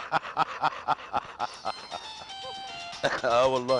اه والله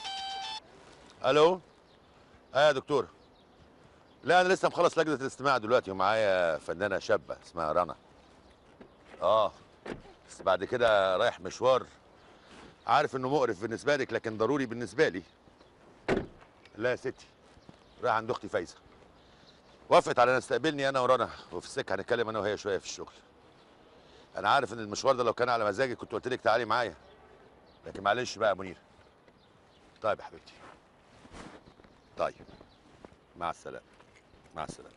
الو اه يا دكتور لا انا لسه مخلص لجنه الاستماع دلوقتي ومعايا فنانه شابه اسمها رنا اه بس بعد كده رايح مشوار عارف انه مقرف بالنسبه لك لكن ضروري بالنسبه لي لا يا ستي رايح عند اختي فايزه وافقت على ان استقبلني انا ورنا وفي السكه هنتكلم انا وهي شويه في الشغل انا عارف ان المشوار ده لو كان على مزاجك كنت قلت لك تعالي معايا لكن معلش بقى يا منير طيب يا حبيبتي طيب مع السلامه مع السلامه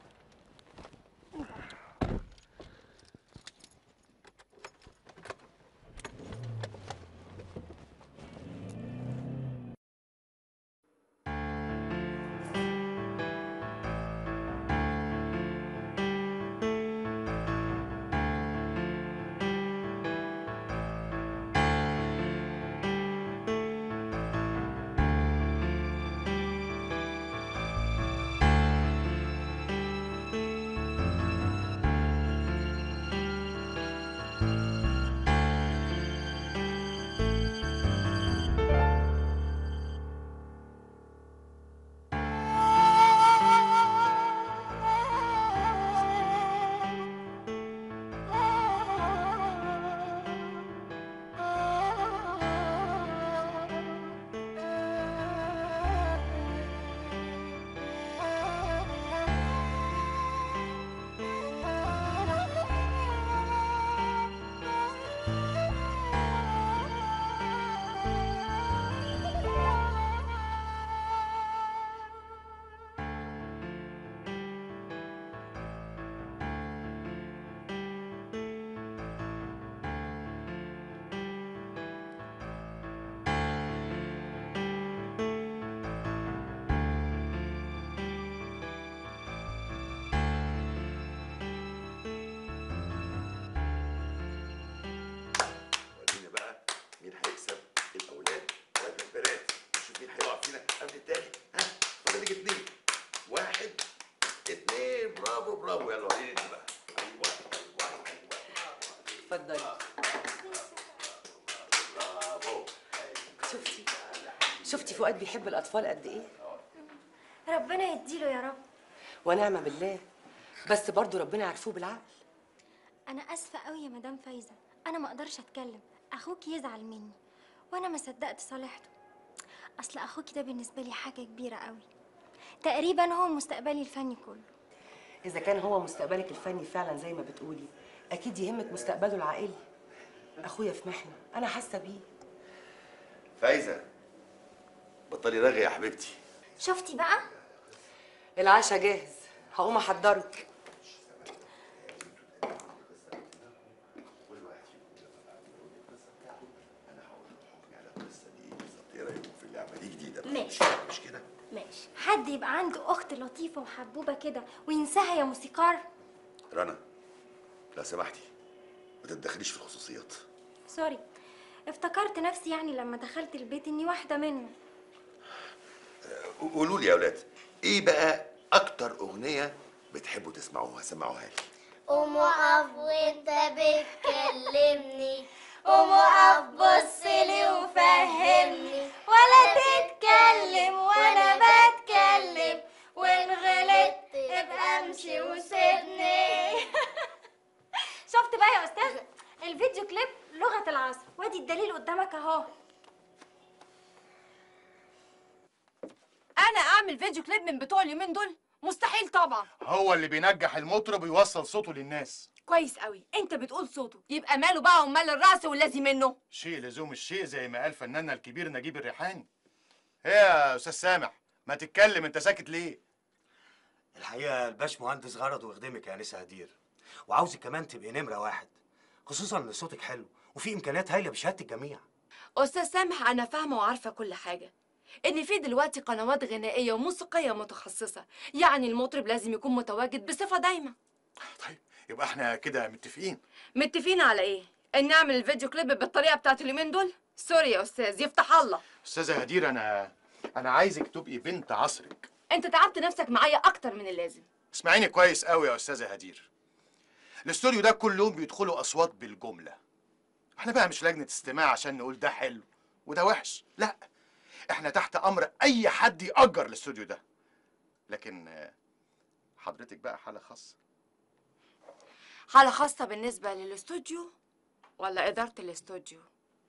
ورينا بقى مين هيكسب الاولاد ولا البنات نشوف مين هيقع فينا قبل التاني ها فاضل لك اتنين واحد اتنين برافو برافو يلا وريني انت بقى ايوه ايوه ايوه اتفضلي برافو شفتي شفتي فؤاد بيحب الاطفال قد ايه ربنا يديله يا رب ونعم بالله بس برضه ربنا يعرفوه بالعقل انا اسفه قوي يا مدام فايزه انا ما اقدرش اتكلم اخوك يزعل مني وانا ما صدقت صالحته اصل اخوك ده بالنسبه لي حاجه كبيره قوي تقريبا هو مستقبلي الفني كله اذا كان هو مستقبلك الفني فعلا زي ما بتقولي اكيد يهمك مستقبله العائلي اخويا في محنه انا حاسه بيه فايزه بطلي رغي يا حبيبتي شفتي بقى العشاء جاهز هقوم احضرك ايه رايكم في اللعبه دي جديده بقى؟ ماشي. مش كده ماشي حد يبقى عنده اخت لطيفه وحبوبه كده وينساها يا موسيقار رنا لا سمحتي ما تتدخليش في الخصوصيات سوري افتكرت نفسي يعني لما دخلت البيت اني واحده منه قولوا لي يا اولاد ايه بقى اكتر اغنيه بتحبوا تسمعوها سمعوها لي قوم اقف وانت بتكلمني قوم اقف بص لي وفهمني ولا تتكلم وانا بتكلم وان غلطت ابقى امشي وسيبني شفت بقى يا استاذ الفيديو كليب لغه العصر وادي الدليل قدامك اهو انا اعمل فيديو كليب من بتوع اليومين دول مستحيل طبعا هو اللي بينجح المطرب ويوصل صوته للناس كويس قوي انت بتقول صوته يبقى ماله بقى ومال الرأس والذي منه شيء لزوم الشيء زي ما قال فناننا الكبير نجيب الريحاني ايه يا استاذ سامح ما تتكلم انت ساكت ليه الحقيقه الباش مهندس غرضه يخدمك يا انسه هدير وعاوزك كمان تبقي نمره واحد خصوصا ان صوتك حلو وفي امكانيات هايله بشهاده الجميع استاذ سامح انا فاهمه وعارفه كل حاجه ان في دلوقتي قنوات غنائيه وموسيقيه متخصصه يعني المطرب لازم يكون متواجد بصفه دايمه طيب يبقى احنا كده متفقين متفقين على ايه ان نعمل الفيديو كليب بالطريقه بتاعت اليومين دول سوري يا استاذ يفتح الله استاذه هدير انا انا عايزك تبقي بنت عصرك انت تعبت نفسك معايا اكتر من اللازم اسمعيني كويس قوي يا استاذه هدير الاستوديو ده كل يوم بيدخلوا اصوات بالجمله احنا بقى مش لجنه استماع عشان نقول ده حلو وده وحش لا احنا تحت امر اي حد ياجر الاستوديو ده لكن آه، حضرتك بقى حاله خاصه حالة خاصة بالنسبة للاستوديو ولا إدارة الاستوديو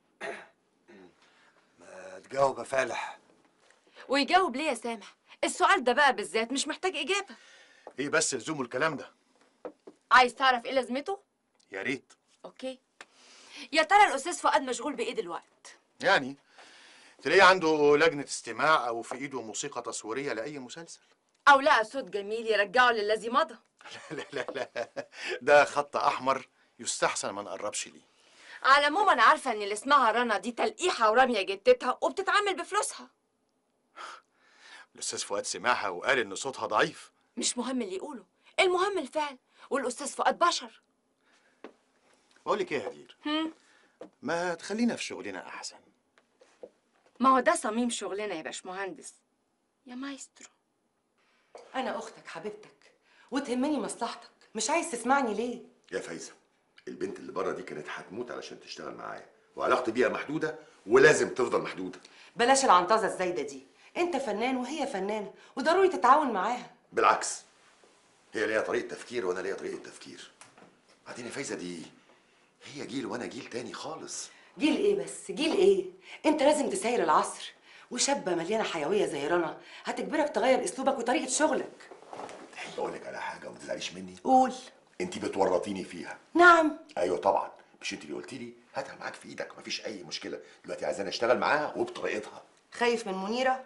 ما تجاوب يا فالح ويجاوب ليه يا سامح السؤال ده بقى بالذات مش محتاج إجابة ايه بس لزوم الكلام ده عايز تعرف إيه لازمته؟ يا ريت أوكي يا ترى الأستاذ فؤاد مشغول بإيه دلوقتي؟ يعني تلاقيه عنده لجنه استماع او في ايده موسيقى تصويريه لاي مسلسل أو لقى صوت جميل يرجعه للذي مضى لا لا لا ده خط احمر يستحسن ما نقربش ليه على العموم أنا عارفة إن اللي اسمها رنا دي تلقيحة ورامية جتتها وبتتعامل بفلوسها الاستاذ فؤاد سمعها وقال ان صوتها ضعيف مش مهم اللي يقوله المهم الفعل والأستاذ فؤاد بشر بقول لك ايه يا هدير هم؟ ما تخلينا في شغلنا احسن ما هو ده صميم شغلنا يا باشمهندس يا مايسترو انا اختك حبيبتك وتهمني مصلحتك مش عايز تسمعني ليه يا فايزه البنت اللي بره دي كانت هتموت علشان تشتغل معايا وعلاقتي بيها محدوده ولازم تفضل محدوده بلاش العنطزه الزايده دي انت فنان وهي فنانه وضروري تتعاون معاها بالعكس هي ليها طريقه تفكير وانا ليا طريقه تفكير بعدين يا فايزه دي هي جيل وانا جيل تاني خالص جيل ايه بس جيل ايه انت لازم تسير العصر وشابه مليانه حيويه زي رنا هتجبرك تغير اسلوبك وطريقه شغلك تحب اقول لك على حاجه وما تزعليش مني قول انت بتورطيني فيها نعم ايوه طبعا مش انت اللي قلتي لي هاتها معاك في ايدك مفيش اي مشكله دلوقتي عايزاني اشتغل معاها وبطريقتها خايف من منيره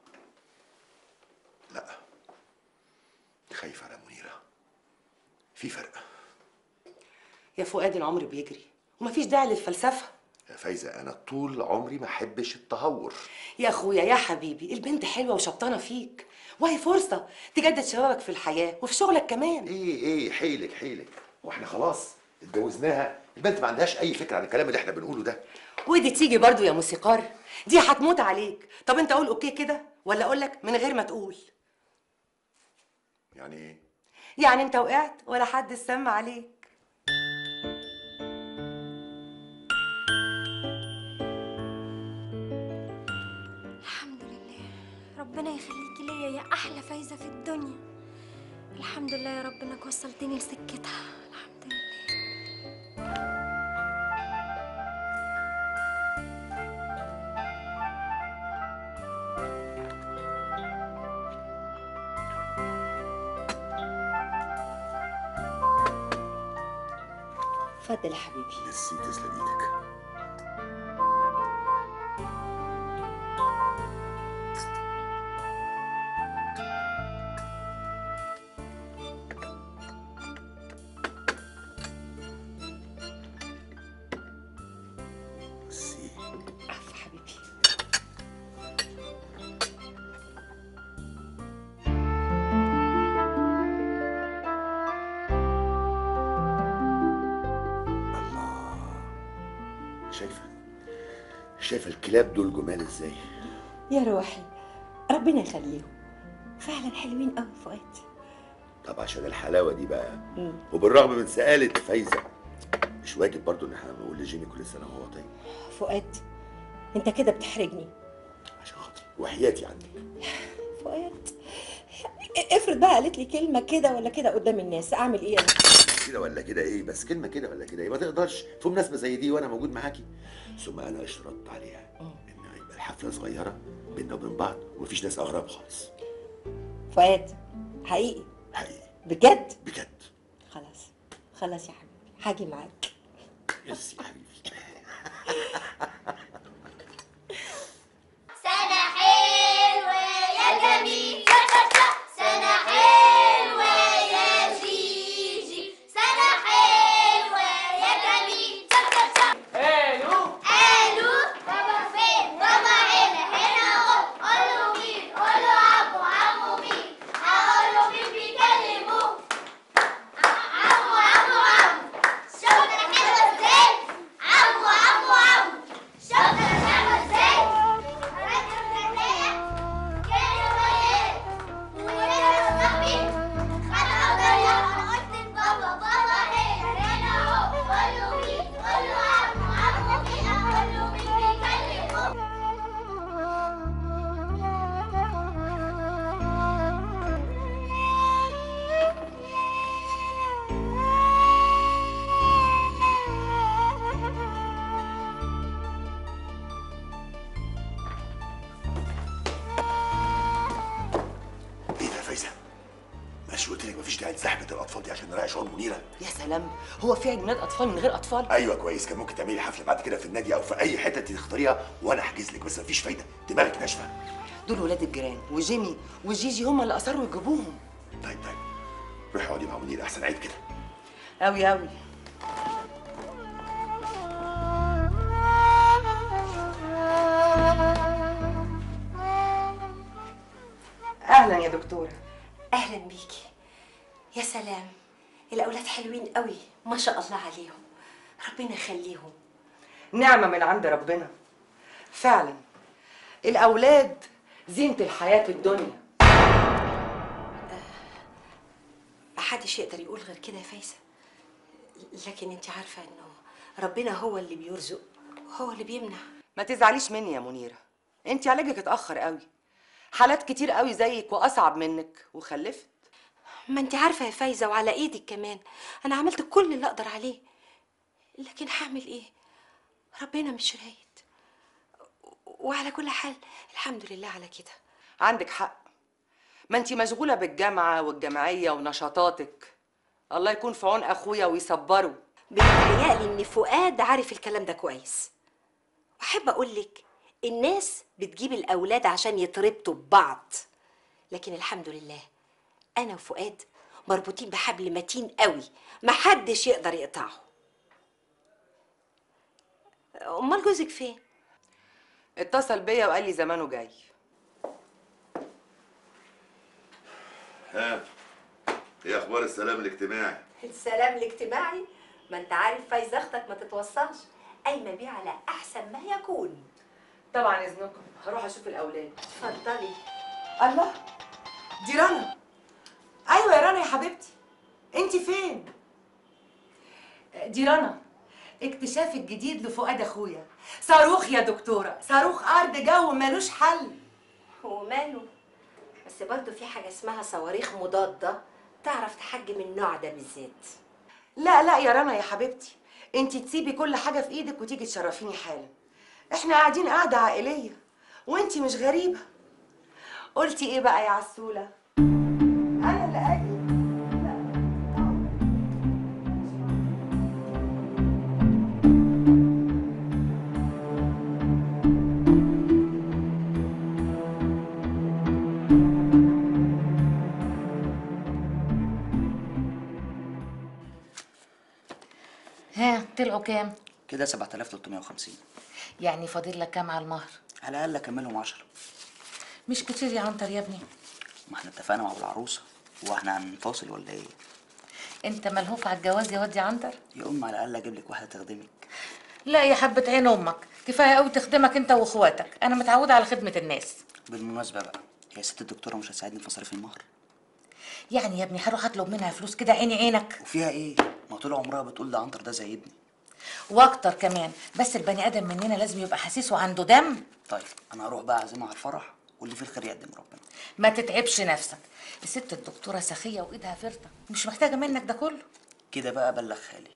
لا خايف على منيره في فرق يا فؤاد العمر بيجري ومفيش داعي للفلسفه يا فايزه انا طول عمري ما احبش التهور يا اخويا يا حبيبي البنت حلوه وشبطانه فيك وهي فرصه تجدد شبابك في الحياه وفي شغلك كمان ايه ايه حيلك حيلك واحنا خلاص اتجوزناها البنت ما عندهاش اي فكره عن الكلام اللي احنا بنقوله ده ودي تيجي برضو يا موسيقار دي هتموت عليك طب انت قول اوكي كده ولا اقول لك من غير ما تقول يعني ايه يعني انت وقعت ولا حد سمع عليك الحمد لله ربنا يخليكي ليا يا احلى فايزه في الدنيا الحمد لله يا رب انك وصلتني لسكتها الحمد لله اتفضل يا حبيبي ميرسي تسلم ايدك ميرسي عفو حبيبي الله شايفه شايفه الكلاب دول جمال ازاي يا روحي ربنا يخليهم فعلا حلوين قوي فؤاد طب عشان الحلاوه دي بقى وبالرغم من سآلة فايزه مش واجب برضو ان احنا نقول لجيمي كل سنه وهو طيب فؤاد انت كده بتحرجني عشان خاطري وحياتي عندك فؤاد افرض بقى قالت لي كلمه كده ولا كده قدام الناس اعمل ايه انا كده ولا كده ايه بس كلمه كده ولا كده ايه ما تقدرش في مناسبه زي دي وانا موجود معاكي ثم انا اشترطت عليها ان يبقى الحفله صغيره بينا وبين بعض ومفيش ناس اغراب خالص فؤاد حقيقي حقيقي بجد بجد خلاص خلاص يا حبيبي هاجي معاك ميرسي يا حبيبي سنة حلوة يا جميل سنة حلوة يا جيجي سنة حلوة يا جميل قالوا قالوا بابا فين بابا هنا هنا اهو قولوا مين قولوا عمو عمو مين هقولوا مين بيكلموه عمو عمو عمو شوفنا حلوة ازاي الاطفال دي عشان نراعي شعور منيره يا سلام هو في عيد ميلاد اطفال من غير اطفال ايوه كويس كان ممكن تعملي حفله بعد كده في النادي او في اي حته انت تختاريها وانا احجز لك بس مفيش فايده دماغك ناشفه دول ولاد الجيران وجيمي وجيجي هم اللي اصروا يجيبوهم طيب طيب روحي اقعدي مع منيره احسن عيد كده قوي قوي اهلا يا دكتوره اهلا بيكي يا سلام الاولاد حلوين قوي ما شاء الله عليهم ربنا يخليهم نعمه من عند ربنا فعلا الاولاد زينه الحياه الدنيا محدش يقدر يقول غير كده يا فايزه لكن انت عارفه انه ربنا هو اللي بيرزق هو اللي بيمنع ما تزعليش مني يا منيره انت علاجك اتاخر قوي حالات كتير قوي زيك واصعب منك وخلفت ما انت عارفه يا فايزه وعلى ايدك كمان انا عملت كل اللي اقدر عليه لكن هعمل ايه ربنا مش رايد وعلى كل حال الحمد لله على كده عندك حق ما انت مشغوله بالجامعه والجمعيه ونشاطاتك الله يكون في عون اخويا ويصبره بيتهيألي ان فؤاد عارف الكلام ده كويس واحب اقول لك الناس بتجيب الاولاد عشان يتربطوا ببعض لكن الحمد لله انا وفؤاد مربوطين بحبل متين قوي محدش يقدر يقطعه امال جوزك فين اتصل بيا وقال لي زمانه جاي ها ايه اخبار السلام الاجتماعي السلام الاجتماعي ما انت عارف فايزه اختك ما تتوصلش قايمه بيه على احسن ما يكون طبعا اذنكم هروح اشوف الاولاد اتفضلي الله دي رنا ايوه يا رنا يا حبيبتي انت فين دي رنا اكتشاف الجديد لفؤاد اخويا صاروخ يا دكتوره صاروخ ارض جو ملوش حل وماله بس برضه في حاجه اسمها صواريخ مضاده تعرف تحجم النوع ده بالذات لا لا يا رنا يا حبيبتي انت تسيبي كل حاجه في ايدك وتيجي تشرفيني حالا احنا قاعدين قاعده عائليه وانت مش غريبه قلتي ايه بقى يا عسوله انا اللي اجي ها طلعوا كام؟ كده 7350 يعني فاضل لك كام على المهر؟ على الاقل اكملهم 10 مش كتير يا عنتر يا ابني ما احنا اتفقنا مع ابو العروسه هو احنا هنفاصل ولا ايه انت ملهوف على الجواز يا واد يا عنتر يا ام على الاقل اجيب لك واحده تخدمك لا يا حبة عين امك كفايه قوي تخدمك انت واخواتك انا متعوده على خدمه الناس بالمناسبه بقى هي ست الدكتوره مش هتساعدني في مصاريف المهر يعني يا ابني هروح اطلب منها فلوس كده عيني عينك وفيها ايه ما طول عمرها بتقول ده عنتر ده زي ابني واكتر كمان بس البني ادم مننا لازم يبقى حسيس وعنده دم طيب انا هروح بقى اعزمها على الفرح واللي فيه الخير يقدم ربنا ما تتعبش نفسك الست الدكتوره سخيه وايدها فرطه مش محتاجه منك ده كله كده بقى بلغ خالي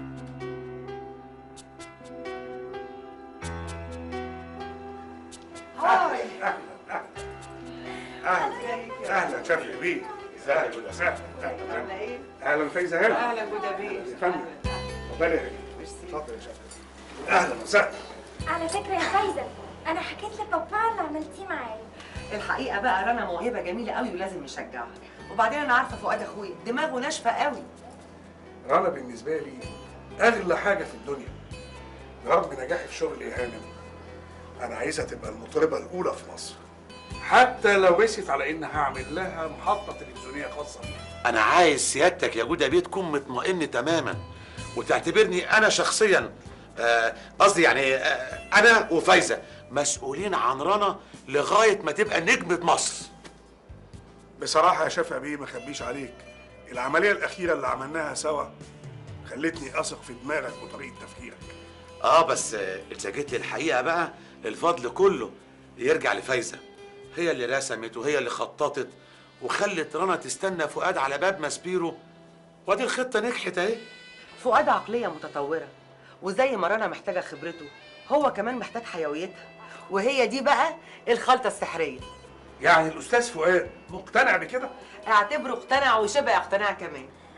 اهلا اهلا شافي بيه ازيك ولا سهلا اهلا اهلا فايزه هلا اهلا جوده بيه يا فندم اتفضلي يا بيه اتفضل يا شافي اهلا وسهلا على فكرة يا فايزة أنا حكيت لبابا اللي عملتيه معايا الحقيقه بقى رنا موهبه جميله قوي ولازم نشجعها وبعدين انا عارفه فؤاد اخويا دماغه ناشفه قوي رنا بالنسبه لي اغلى حاجه في الدنيا رغم نجاحي في شغل يا هانم انا عايزها تبقى المطربه الاولى في مصر حتى لو رست على ان هعمل لها محطه تلفزيونيه خاصه بيها انا عايز سيادتك يا جودة بيه تكون مطمئن تماما وتعتبرني انا شخصيا آه، قصدي يعني آه، انا وفايزه مسؤولين عن رنا لغايه ما تبقى نجمه مصر بصراحه يا شافع بيه ما اخبيش عليك العمليه الاخيره اللي عملناها سوا خلتني اثق في دماغك وطريقه تفكيرك اه بس آه، اذا جيت للحقيقه بقى الفضل كله يرجع لفايزه هي اللي رسمت وهي اللي خططت وخلت رنا تستنى فؤاد على باب ماسبيرو وادي الخطه نجحت اهي فؤاد عقليه متطوره وزي ما رنا محتاجه خبرته هو كمان محتاج حيويتها وهي دي بقى الخلطه السحريه يعني الاستاذ فؤاد مقتنع بكده اعتبره اقتنع وشبه اقتناع كمان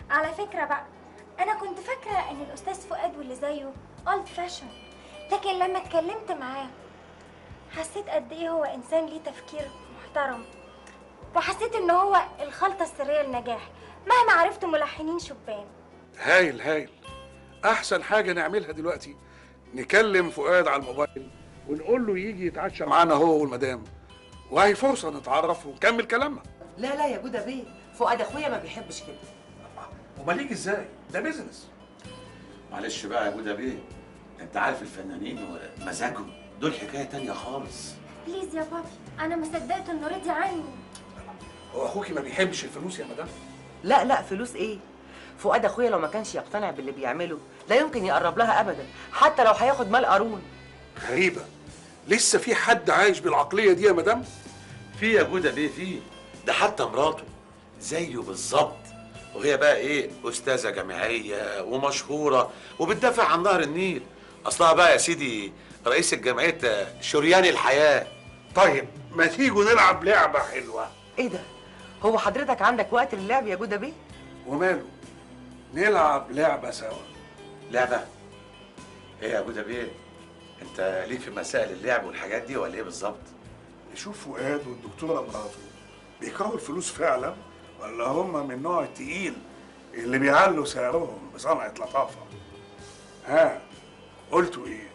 على فكرة بقى أنا كنت فاكرة إن الأستاذ فؤاد واللي زيه أولد فاشن لكن لما اتكلمت معاه حسيت قد إيه هو إنسان ليه تفكير محترم وحسيت إن هو الخلطة السرية للنجاح مهما عرفت ملحنين شبان هايل هايل احسن حاجه نعملها دلوقتي نكلم فؤاد على الموبايل ونقول له يجي يتعشى معانا هو والمدام وهي فرصه نتعرف ونكمل كلامنا لا لا يا جوده بيه فؤاد اخويا ما بيحبش كده امال يجي ازاي ده بيزنس معلش بقى يا جوده بيه انت عارف الفنانين ومزاجهم دول حكايه تانية خالص بليز يا بابي أنا ما صدقت إنه رضي عني هو اخوكي ما بيحبش الفلوس يا مدام لا لا فلوس ايه فؤاد اخويا لو ما كانش يقتنع باللي بيعمله لا يمكن يقرب لها ابدا حتى لو هياخد مال قارون غريبه لسه في حد عايش بالعقليه دي يا مدام في يا جوده بيه في ده حتى مراته زيه بالظبط وهي بقى ايه استاذه جامعيه ومشهوره وبتدافع عن نهر النيل اصلها بقى يا سيدي رئيس الجمعيه شريان الحياه طيب ما تيجوا نلعب لعبه حلوه ايه ده هو حضرتك عندك وقت للعب يا جوده بيه وماله نلعب لعبه سوا لعبه ايه يا جوده بيه انت ليك في مسائل اللعب والحاجات دي ولا ايه بالظبط نشوف فؤاد والدكتوره مراته بيكرهوا الفلوس فعلا ولا هم من النوع التقيل اللي بيعلوا سعرهم بصنعة لطافة ها قلتوا ايه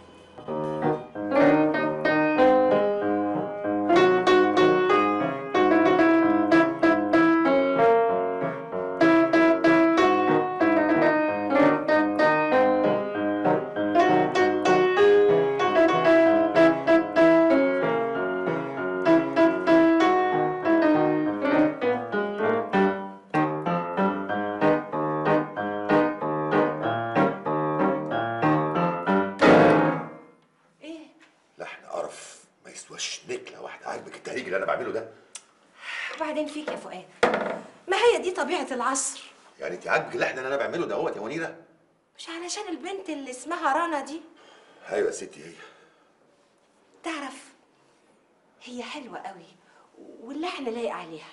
لحن قرف ما يسواش نكله واحده عاجبك التهريج اللي انا بعمله ده وبعدين فيك يا فؤاد ما هي دي طبيعة العصر يعني انت عاجبك اللحن اللي انا بعمله ده هو يا منيره مش علشان البنت اللي اسمها رنا دي ايوه يا ستي هي تعرف هي حلوة قوي واللحن لايق عليها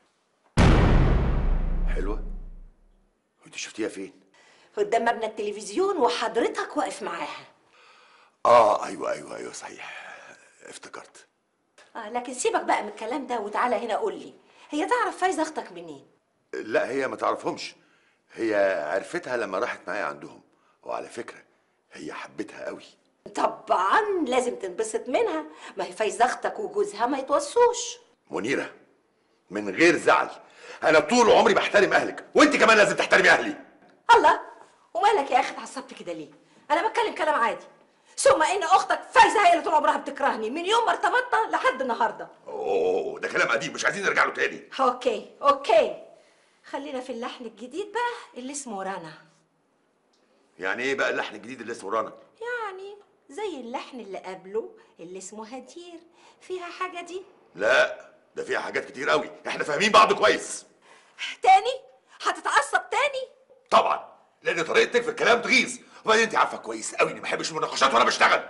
حلوه وانت شفتيها فين قدام مبنى التلفزيون وحضرتك واقف معاها اه ايوه ايوه ايوه صحيح افتكرت آه لكن سيبك بقى من الكلام ده وتعالى هنا قول لي هي تعرف فايزة اختك منين لا هي ما تعرفهمش هي عرفتها لما راحت معايا عندهم وعلى فكره هي حبتها قوي طبعا لازم تنبسط منها ما هي فايزة اختك وجوزها ما يتوصوش منيره من غير زعل انا طول عمري بحترم اهلك وانت كمان لازم تحترمي اهلي الله ومالك يا اخي اتعصبت كده ليه انا بتكلم كلام عادي ثم ان اختك فايزه هي اللي طول عمرها بتكرهني من يوم ما ارتبطنا لحد النهارده اوه ده كلام قديم مش عايزين نرجع له تاني اوكي اوكي خلينا في اللحن الجديد بقى اللي اسمه رنا يعني ايه بقى اللحن الجديد اللي اسمه رانا يعني زي اللحن اللي قبله اللي اسمه هدير فيها حاجه دي لا ده فيها حاجات كتير قوي احنا فاهمين بعض كويس تاني هتتعصب تاني طبعا لان طريقتك في الكلام تغيظ وبعدين انت عارفه كويس قوي اني ما بحبش المناقشات وانا بشتغل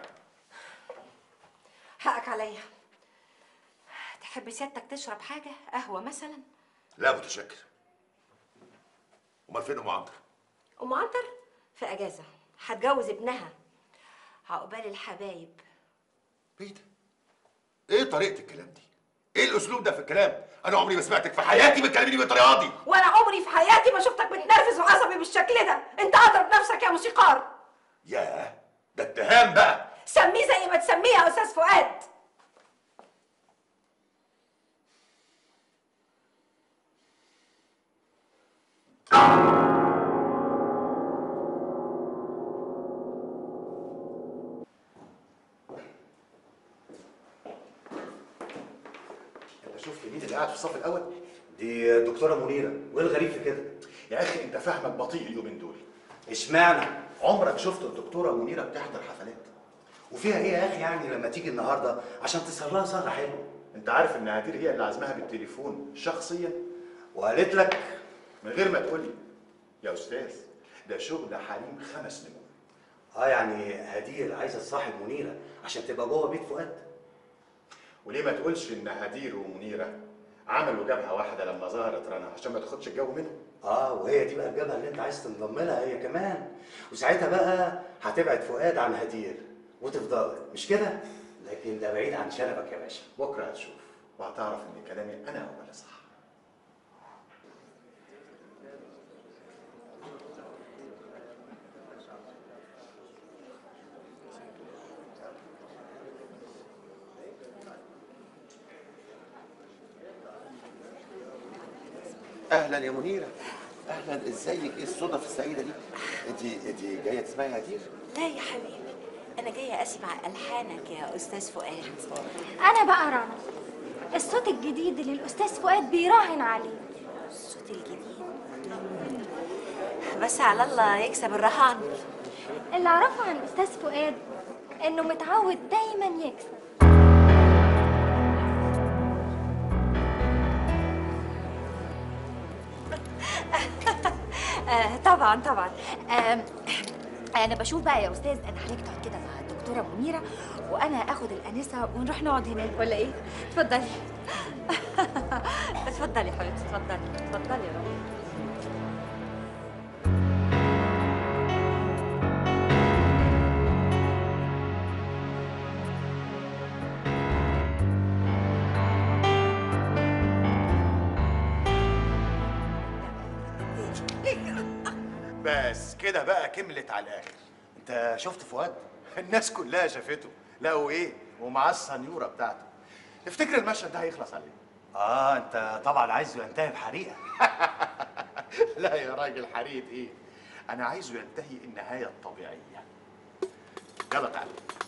حقك عليا تحب سيادتك تشرب حاجه قهوه مثلا لا متشكر امال فين ام عنتر ام عنتر في اجازه هتجوز ابنها عقبال الحبايب ايه ده ايه طريقه الكلام دي ايه الاسلوب ده في الكلام انا عمري ما سمعتك في حياتي بتكلميني بالطريقه دي وانا عمري في حياتي ما شفتك متنرفز وعصبي بالشكل ده انت اضرب نفسك يا موسيقار ياه ده اتهام بقى سميه زي ما تسميه يا استاذ فؤاد انت شفت مين اللي قاعد في الصف الاول دي الدكتوره منيره وايه الغريب في كده يا اخي انت فهمك بطيء اليومين دول اشمعنى عمرك شفت الدكتوره منيره بتحضر حفلات وفيها ايه يا اخي يعني لما تيجي النهارده عشان تسهر لها سهره حلوه انت عارف ان هدير هي اللي عازماها بالتليفون شخصيا وقالت لك من غير ما تقول لي يا استاذ ده شغل حريم خمس نجوم اه يعني هدير عايزه تصاحب منيره عشان تبقى جوه بيت فؤاد وليه ما تقولش ان هدير ومنيره عملوا جبهه واحده لما ظهرت رنا عشان ما تاخدش الجو منهم اه وهي دي بقى الجبهه اللي انت عايز تنضم لها هي كمان وساعتها بقى هتبعد فؤاد عن هدير وتفضلك مش كده لكن ده بعيد عن شنبك يا باشا بكره هتشوف وهتعرف ان كلامي انا هو اللي صح اهلا يا منيره اهلا ازيك ايه الصدف السعيده دي انت انت جايه تسمعي هدير لا يا حبيبي انا جايه اسمع الحانك يا استاذ فؤاد انا بقى رنا الصوت الجديد اللي الاستاذ فؤاد بيراهن عليه الصوت الجديد بس على الله يكسب الرهان اللي اعرفه عن الاستاذ فؤاد انه متعود دايما يكسب آه طبعا طبعا آه انا بشوف بقى يا استاذ انا عليك تقعد كده مع الدكتوره منيره وانا اخد الانسه ونروح نقعد هناك ولا ايه اتفضلي اتفضلي يا حبيبتي اتفضلي اتفضلي يا رب بس كده بقى كملت على الاخر انت شفت فؤاد الناس كلها شافته لقوا ايه ومعاه السنيوره بتاعته تفتكر المشهد ده هيخلص عليه اه انت طبعا عايزه ينتهي بحريقه لا يا راجل حريقه ايه انا عايزه ينتهي النهايه الطبيعيه يلا تعالى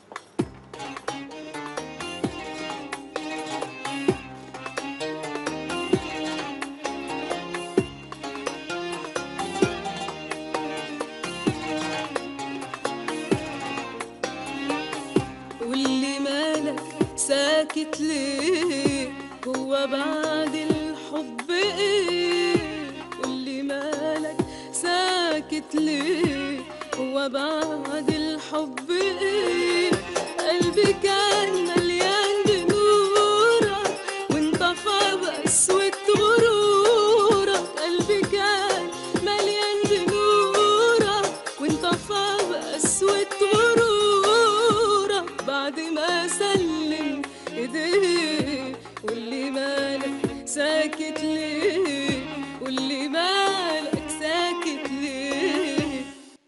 واللي مالك ساكت ليه هو بعد الحب ايه واللي مالك ساكت ليه هو بعد الحب ايه قلبي كان مليان بنورك وانطفى بقسوة غرورك قلبي كان مليان بنورك وانطفى بقسوة غرورك بعد ما سلم ايديه واللي مالك ساكت ليه واللي مالك ساكت ليه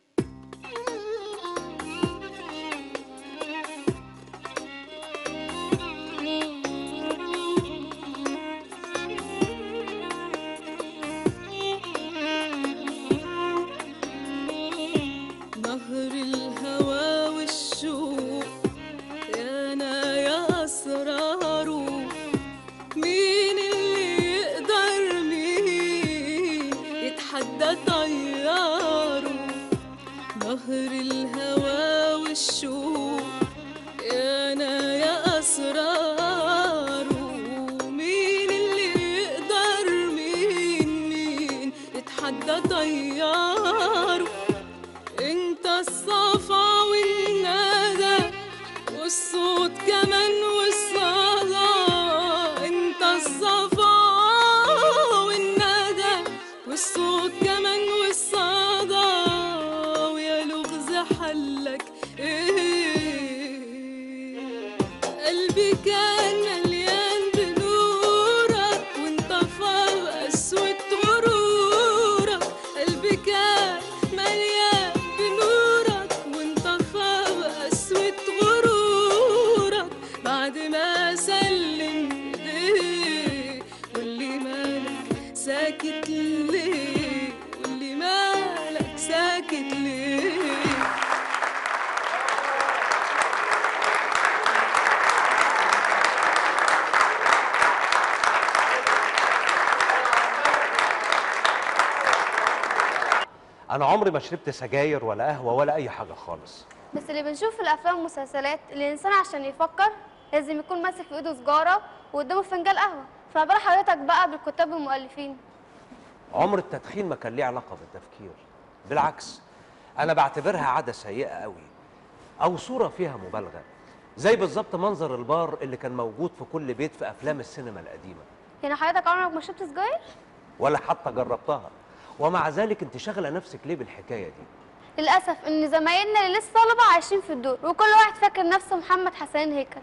نهر الهوى والشوق يا انا يا اسراره مين اللي يقدر مين يتحدى طياره نهر الهوى والشوق يا انا يا اسراره مين اللي يقدر مين مين يتحدى طياره انت الصفا والندى والصوت كمان والصدى انت الصفا والندى والصوت كمان والصدى ويا لغز حلك ايه قلبي كان مليان بنورك وانطفى بقسوة غرورك قلبي كان مليان بنورك وانطفى بقسوة غرورك بعد ما سلم ايديه واللي مالك ساكت ليه واللي مالك ساكت ليه انا عمري ما شربت سجاير ولا قهوه ولا اي حاجه خالص بس اللي بنشوف في الافلام والمسلسلات الانسان عشان يفكر لازم يكون ماسك في ايده سجاره وقدامه فنجان قهوه فما بال حضرتك بقى بالكتاب والمؤلفين عمر التدخين ما كان ليه علاقه بالتفكير بالعكس انا بعتبرها عاده سيئه قوي او صوره فيها مبالغه زي بالظبط منظر البار اللي كان موجود في كل بيت في افلام السينما القديمه يعني حضرتك عمرك ما شربت سجاير ولا حتى جربتها ومع ذلك انت شاغله نفسك ليه بالحكايه دي للاسف ان زمايلنا اللي لسه طلبه عايشين في الدور وكل واحد فاكر نفسه محمد حسين هيكل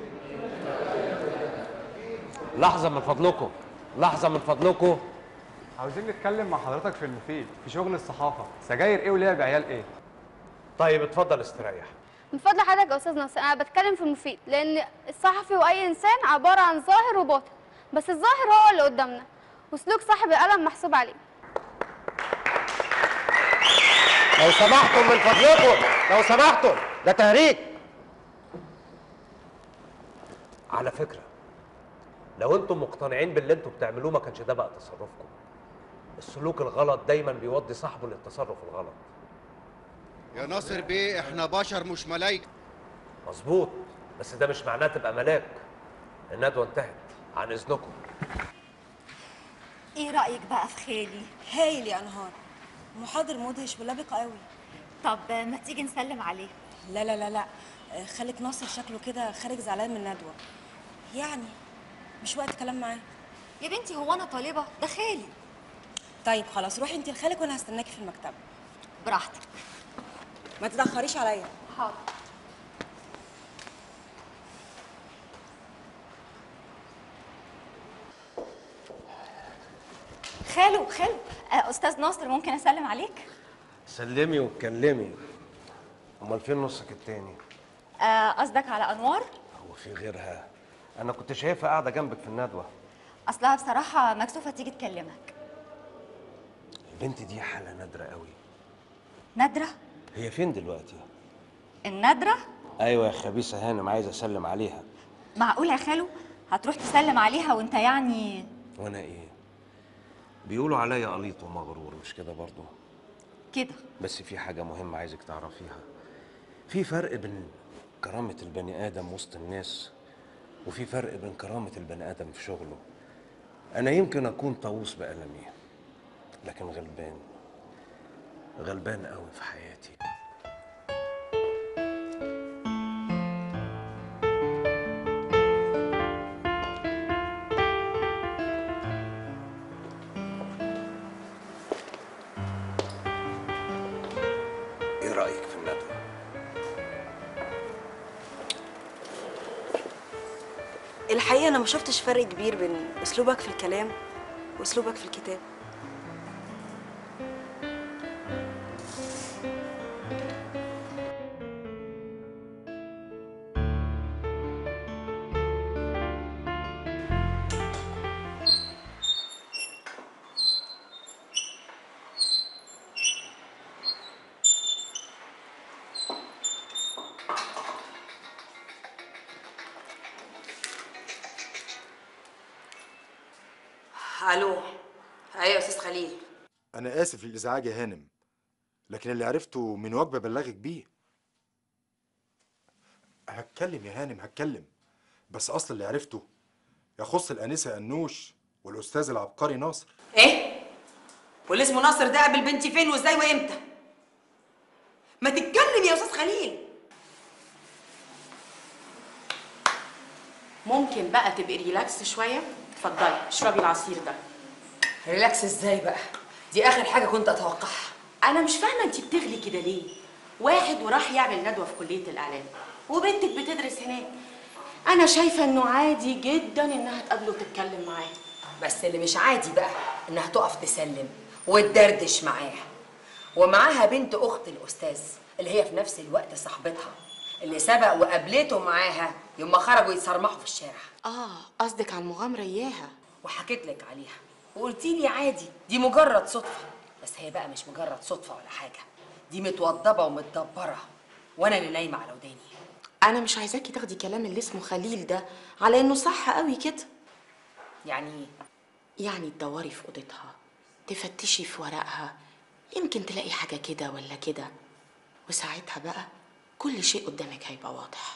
لحظه من فضلكم لحظه من فضلكم عاوزين نتكلم مع حضرتك في المفيد في شغل الصحافه سجاير ايه ولعب عيال ايه طيب اتفضل استريح من فضل حضرتك يا استاذ ناصر انا بتكلم في المفيد لان الصحفي واي انسان عباره عن ظاهر وباطن بس الظاهر هو اللي قدامنا وسلوك صاحب القلم محسوب عليه لو سمحتم من فضلكم لو سمحتم ده تهريج على فكره لو انتم مقتنعين باللي انتم بتعملوه ما كانش ده بقى تصرفكم السلوك الغلط دايما بيودي صاحبه للتصرف الغلط يا ناصر بيه احنا بشر مش ملايكه مظبوط بس ده مش معناه تبقى ملاك الندوه انتهت عن اذنكم ايه رأيك بقى في خالي؟ هايل يا انهار محاضر مدهش ولبق قوي طب ما تيجي نسلم عليه لا لا لا لا آه، خالك ناصر شكله كده خارج زعلان من الندوة يعني مش وقت كلام معاه يا بنتي هو انا طالبة ده خالي طيب خلاص روحي انت لخالك وانا هستناكي في المكتبة براحتك ما تتأخريش عليا حاضر خالو خالو آه، استاذ ناصر ممكن اسلم عليك سلمي واتكلمي امال فين نصك التاني آه، قصدك على انوار هو في غيرها انا كنت شايفها قاعده جنبك في الندوه اصلها بصراحه مكسوفه تيجي تكلمك البنت دي حاله نادره قوي نادره هي فين دلوقتي النادره ايوه يا خبيثه هانم عايز اسلم عليها معقول يا خالو هتروح تسلم عليها وانت يعني وانا ايه بيقولوا عليا قليط ومغرور مش كده برضو كده بس في حاجه مهمه عايزك تعرفيها في فرق بين كرامه البني ادم وسط الناس وفي فرق بين كرامه البني ادم في شغله انا يمكن اكون طاووس بقلمي لكن غلبان غلبان قوي في حياتي ايه رايك في الندوه الحقيقه انا ما شفتش فرق كبير بين اسلوبك في الكلام واسلوبك في الكتاب الو ايوه يا استاذ خليل انا اسف للازعاج يا هانم لكن اللي عرفته من واجب ابلغك بيه هتكلم يا هانم هتكلم بس اصل اللي عرفته يخص الانسه انوش والاستاذ العبقري ناصر ايه واللي اسمه ناصر ده قابل بنتي فين وازاي وامتى ما تتكلم يا استاذ خليل ممكن بقى تبقي ريلاكس شويه اتفضلي اشربي العصير ده ريلاكس ازاي بقى دي اخر حاجه كنت اتوقعها انا مش فاهمه انت بتغلي كده ليه واحد وراح يعمل ندوه في كليه الاعلام وبنتك بتدرس هناك انا شايفه انه عادي جدا انها تقابله وتتكلم معاه بس اللي مش عادي بقى انها تقف تسلم وتدردش معاه ومعاها بنت اخت الاستاذ اللي هي في نفس الوقت صاحبتها اللي سبق وقابلته معاها يوم ما خرجوا يتصرمحوا في الشارع اه قصدك على المغامره اياها وحكيت لك عليها وقلتي لي عادي دي مجرد صدفه بس هي بقى مش مجرد صدفه ولا حاجه دي متوضبه ومتدبره وانا اللي نايمه على وداني انا مش عايزاكي تاخدي كلام اللي اسمه خليل ده على انه صح قوي كده يعني ايه يعني تدوري في اوضتها تفتشي في ورقها يمكن تلاقي حاجه كده ولا كده وساعتها بقى كل شيء قدامك هيبقى واضح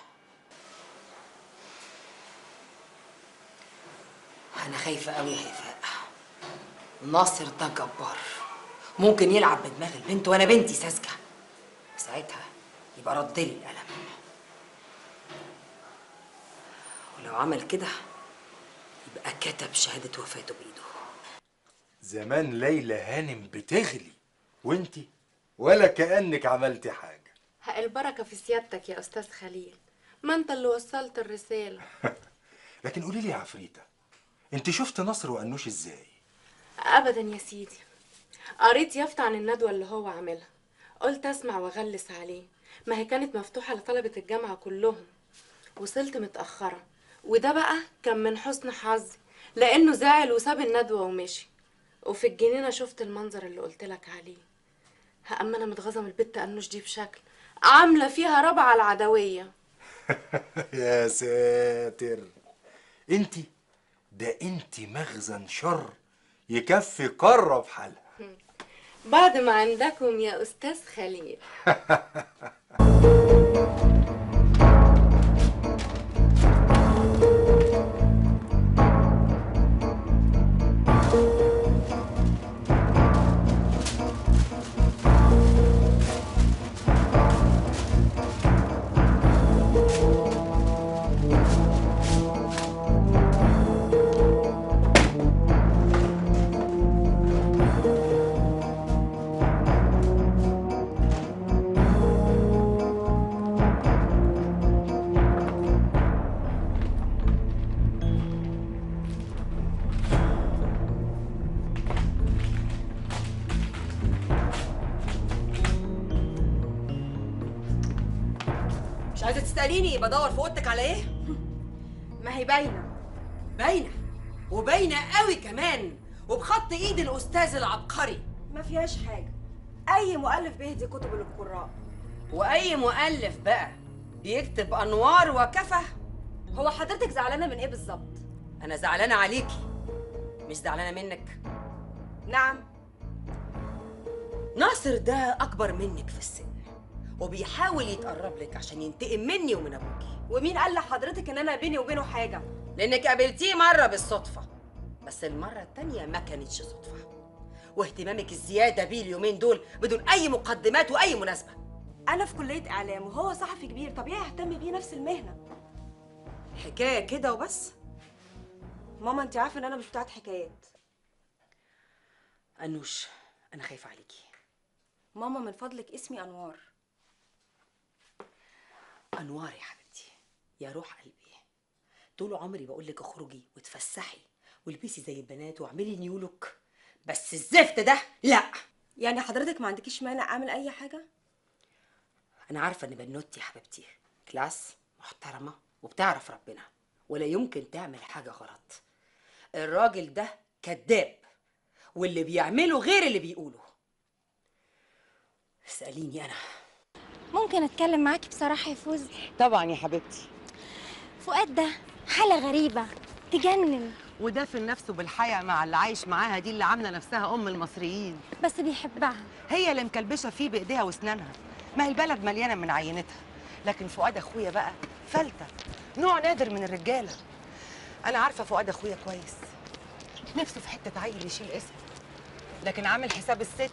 انا خايفه قوي يا هيفاء ناصر ده جبار ممكن يلعب بدماغ البنت وانا بنتي ساذجه ساعتها يبقى رد لي القلم ولو عمل كده يبقى كتب شهاده وفاته بايده زمان ليلى هانم بتغلي وانتي ولا كأنك عملتي حاجة البركة في سيادتك يا أستاذ خليل ما أنت اللي وصلت الرسالة لكن قولي لي يا عفريتة انت شفت نصر وأنوش ازاي أبدا يا سيدي قريت يافطة عن الندوة اللي هو عاملها قلت أسمع وأغلس عليه ما هي كانت مفتوحة لطلبة الجامعة كلهم وصلت متأخرة وده بقى كان من حسن حظي لأنه زعل وساب الندوة ومشي وفي الجنينة شفت المنظر اللي قلتلك عليه أما أنا متغاظة من البت أنوش دي بشكل عاملة فيها ربع العدوية يا ساتر انت ده انت مخزن شر يكفي قارة بحالها بعد ما عندكم يا أستاذ خليل مش عايزه تساليني بدور في اوضتك على ايه ما هي باينه باينه وباينه قوي كمان وبخط ايد الاستاذ العبقري ما فيهاش حاجه اي مؤلف بيهدي كتب للقراء واي مؤلف بقى بيكتب انوار وكفى هو حضرتك زعلانه من ايه بالظبط انا زعلانه عليكي مش زعلانه منك نعم ناصر ده اكبر منك في السن وبيحاول يتقرب لك عشان ينتقم مني ومن ابوكي ومين قال لحضرتك ان انا بيني وبينه حاجه لانك قابلتيه مره بالصدفه بس المره التانيه ما كانتش صدفه واهتمامك الزياده بيه اليومين دول بدون اي مقدمات واي مناسبه انا في كليه اعلام وهو صحفي كبير طبيعي اهتم بيه نفس المهنه حكايه كده وبس ماما انت عارفه ان انا مش بتاعت حكايات انوش انا خايفه عليكي ماما من فضلك اسمي انوار انوار يا حبيبتي يا روح قلبي طول عمري بقول لك اخرجي وتفسحي والبسي زي البنات واعملي نيو لوك بس الزفت ده لا يعني حضرتك ما عندكيش مانع اعمل اي حاجه انا عارفه ان بنوتي يا حبيبتي كلاس محترمه وبتعرف ربنا ولا يمكن تعمل حاجه غلط الراجل ده كذاب واللي بيعمله غير اللي بيقوله اساليني انا ممكن اتكلم معاكي بصراحه يا فوز طبعا يا حبيبتي فؤاد ده حاله غريبه تجنن ودافن نفسه بالحياة مع اللي عايش معاها دي اللي عاملة نفسها أم المصريين بس بيحبها هي اللي مكلبشة فيه بإيديها وأسنانها ما هي البلد مليانة من عينتها لكن فؤاد أخويا بقى فلتة نوع نادر من الرجالة أنا عارفة فؤاد أخويا كويس نفسه في حتة عيل يشيل اسمه لكن عامل حساب الست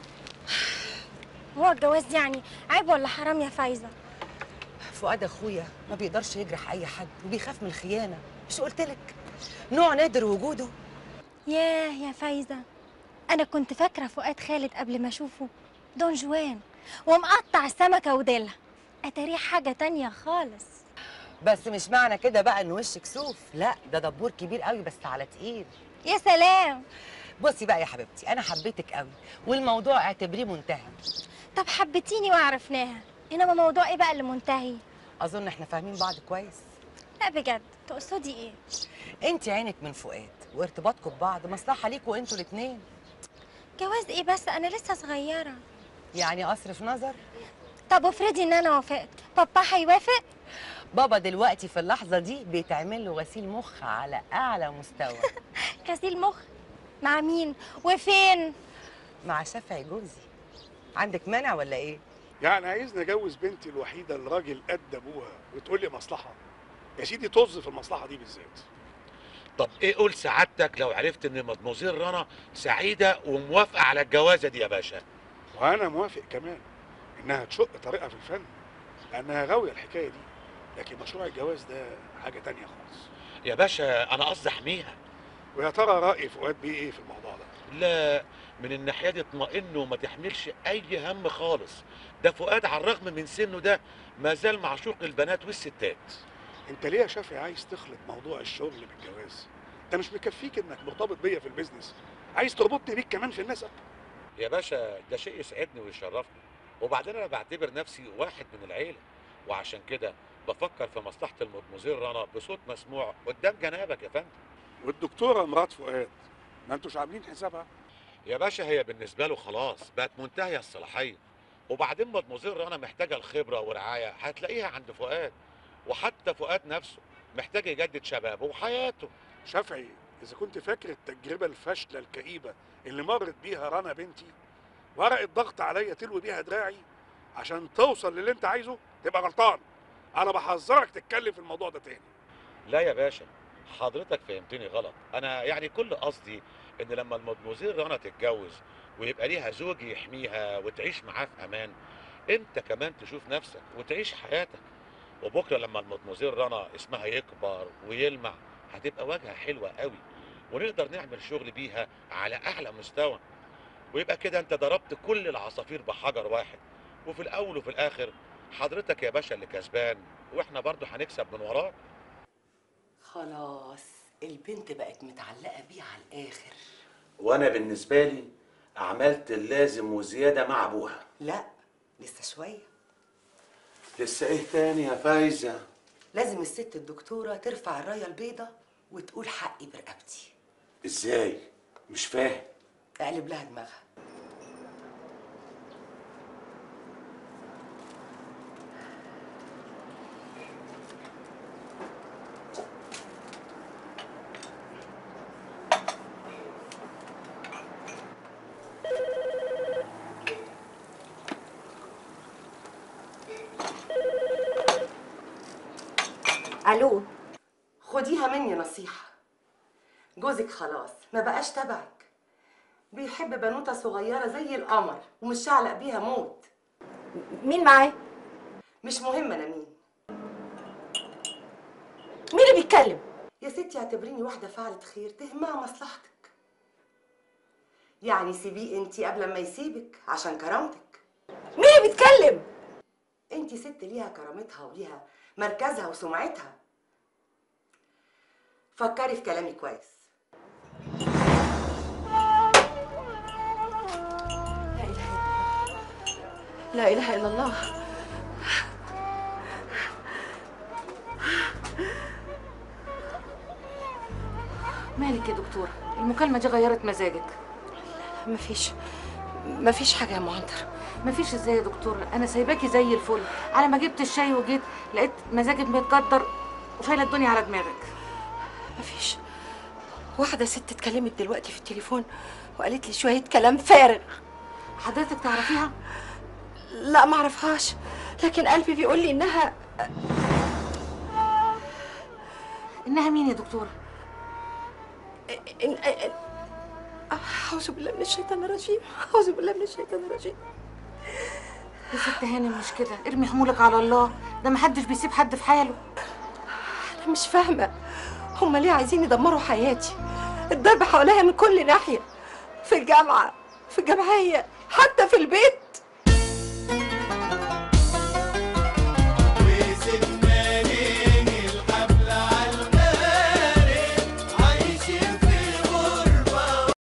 هو الجواز يعني عيب ولا حرام يا فايزه فؤاد أخويا ما بيقدرش يجرح أي حد وبيخاف من الخيانة مش قلتلك نوع نادر وجوده ياه يا فايزه انا كنت فاكره فؤاد خالد قبل ما اشوفه دون جوان ومقطع السمكه وديلها اتاريه حاجه تانية خالص بس مش معنى كده بقى ان وشك سوف لا ده دبور كبير قوي بس على تقيل يا سلام بصي بقى يا حبيبتي انا حبيتك قوي والموضوع اعتبريه منتهي طب حبيتيني وعرفناها انما موضوع ايه بقى اللي منتهي اظن احنا فاهمين بعض كويس لا بجد تقصدي ايه انت عينك من فؤاد وارتباطكم ببعض مصلحه ليكوا انتوا الاثنين جواز ايه بس انا لسه صغيره يعني اصرف نظر طب افرضي ان انا وافقت بابا هيوافق بابا دلوقتي في اللحظه دي بيتعمل له غسيل مخ على اعلى مستوى غسيل مخ مع مين وفين مع شافعي جوزي عندك مانع ولا ايه يعني عايزني اجوز بنتي الوحيده لراجل قد ابوها وتقول لي مصلحه يا سيدي طز في المصلحه دي بالذات طب ايه قول سعادتك لو عرفت ان مدموزيل رنا سعيده وموافقه على الجوازه دي يا باشا وانا موافق كمان انها تشق طريقها في الفن لانها غاويه الحكايه دي لكن مشروع الجواز ده حاجه تانية خالص يا باشا انا قصدي احميها ويا ترى راي فؤاد بيه ايه في الموضوع ده لا من الناحيه دي اطمئن وما تحملش اي هم خالص ده فؤاد على الرغم من سنه ده ما زال معشوق البنات والستات انت ليه يا شافعي عايز تخلط موضوع الشغل بالجواز انت مش مكفيك انك مرتبط بيا في البيزنس عايز تربطني بيك كمان في النسب يا باشا ده شيء يسعدني ويشرفني وبعدين انا بعتبر نفسي واحد من العيله وعشان كده بفكر في مصلحه المدموزيل رنا بصوت مسموع قدام جنابك يا فندم والدكتوره مرات فؤاد ما انتوش عاملين حسابها يا باشا هي بالنسبه له خلاص بقت منتهيه الصلاحيه وبعدين مدموزيل رنا محتاجه الخبره ورعايه هتلاقيها عند فؤاد وحتى فؤاد نفسه محتاج يجدد شبابه وحياته شافعي اذا كنت فاكر التجربه الفاشله الكئيبه اللي مرت بيها رنا بنتي ورقه ضغط عليا تلوي بيها دراعي عشان توصل للي انت عايزه تبقى غلطان انا بحذرك تتكلم في الموضوع ده تاني لا يا باشا حضرتك فهمتني غلط انا يعني كل قصدي ان لما المدموزيل رنا تتجوز ويبقى ليها زوج يحميها وتعيش معاه في امان انت كمان تشوف نفسك وتعيش حياتك وبكره لما المدموزيل رنا اسمها يكبر ويلمع هتبقى واجهه حلوه قوي ونقدر نعمل شغل بيها على اعلى مستوى ويبقى كده انت ضربت كل العصافير بحجر واحد وفي الاول وفي الاخر حضرتك يا باشا اللي كسبان واحنا برضو هنكسب من وراك خلاص البنت بقت متعلقه بيه على الاخر وانا بالنسبه لي عملت اللازم وزياده مع ابوها لا لسه شويه لسه ايه تاني يا فايزه لازم الست الدكتوره ترفع الرايه البيضاء وتقول حقي برقبتي ازاي مش فاهم اقلب لها دماغها الو خديها مني نصيحه جوزك خلاص ما بقاش تبعك بيحب بنوته صغيره زي القمر ومش شعلق بيها موت مين معاه مش مهم انا مين مين اللي بيتكلم يا ستي اعتبريني واحده فعلت خير تهمها مصلحتك يعني سيبيه انتي قبل ما يسيبك عشان كرامتك مين اللي بيتكلم انتي ست ليها كرامتها وليها مركزها وسمعتها فكري في كلامي كويس لا اله الا الله مالك يا دكتورة المكالمة دي غيرت مزاجك مفيش مفيش حاجة يا مهندر مفيش ازاي يا دكتورة انا سايباكي زي الفل على ما جبت الشاي وجيت لقيت مزاجك متقدر وشايلة الدنيا على دماغك مفيش واحدة ست اتكلمت دلوقتي في التليفون وقالت لي شوية كلام فارغ حضرتك تعرفيها؟ لا ما اعرفهاش لكن قلبي بيقول لي انها انها مين يا دكتورة؟ إن... إن... أعوذ بالله من الشيطان الرجيم أعوذ بالله من الشيطان الرجيم يا ست هانم مش كده ارمي حمولك على الله ده محدش بيسيب حد في حاله أنا مش فاهمة هما ليه عايزين يدمروا حياتي الضرب حواليا من كل ناحية في الجامعة في الجمعية حتى في البيت